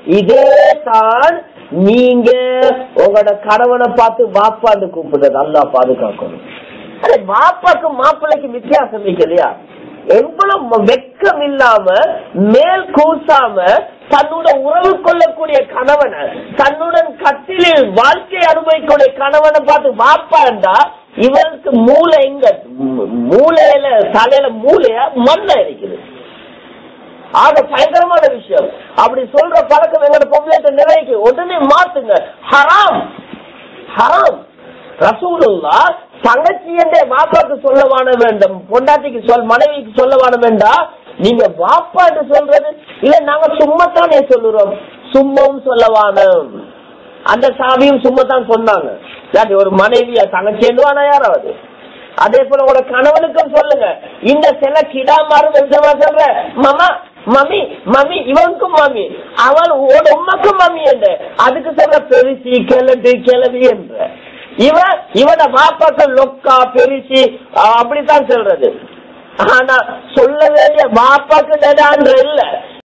இதே தான் நீங்க உங்களோட கணவனை பார்த்து வாப்பான்னு கூப்பிடுறது நல்லா பாதுகாக்கணும் அட, வாப்பாக்கு மாப்பிள்ளைக்கு வித்தியாசம் இருக்கு இல்லையா எவ்வளவு வெக்கம் இல்லாம மேல் கூசாம தன்னோட உறவு கொள்ளக்கூடிய கணவனை தன்னுடன் கட்டிலில் வாழ்க்கை அனுபவிக்கூடிய கணவனை பார்த்து வாப்பாண்டா இவருக்கு மூளை எங்க மூ- மூளையில தலையில மூளையா மண்ண இருக்குது ஆக பயங்கரமான விஷயம் அப்படி சொல்ற பழக்கம் எங்களோட பொம்பளைட்ட நிறைக்கு உடனே மாத்துங்க ஹராம் ஹராம் ரசூலுல்லா தங்கச்சி என்ற வாப்பாக்கு சொல்லவான வேண்டும் பொண்டாட்டிக்கு சொல் மனைவிக்கு சொல்லவான வேண்டாம் நீங்க வாப்பான்னு சொல்றது இல்ல நாங்க சும்மாத்தானே சொல்லுறோம் சும்மாவும் சொல்லவான அந்த சாமியும் சும்மா தான் சொன்னாங்க இல்லாட்டி ஒரு மனைவியா தங்கச்சி என்னவானா யாராவது அதே போல உங்களோட கணவனுக்கும் சொல்லுங்க இந்த சில கிடாமாரும் விதமா சொல்ற மாமா மம்மி மம்மி இவனுக்கும் மம்மி அவன் உன் உம்மக்கும் மம்மி என்ற அதுக்கு சொல்ற பெருசி கிளட்டு கிளவி என்ற இவன் இவன வாப்பாக்கு லொக்கா பெருசி அஹ் அப்படித்தான் சொல்றது ஆனா சொல்ல வேண்டிய வாப்பாக்கு நடான்ற இல்ல